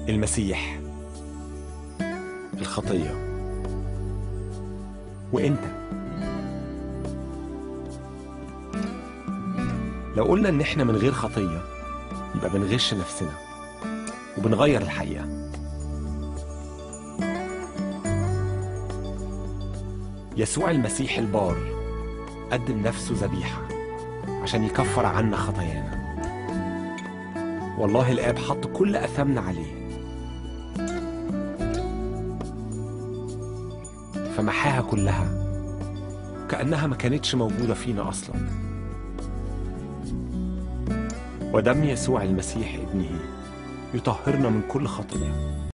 المسيح الخطية وانت لو قلنا ان احنا من غير خطية يبقى بنغش نفسنا وبنغير الحقيقة يسوع المسيح البار قدم نفسه ذبيحة عشان يكفر عنا خطايانا والله الآب حط كل أثامنا عليه فمحاها كلها كأنها ما كانتش موجودة فينا أصلا ودم يسوع المسيح ابنه يطهرنا من كل خطية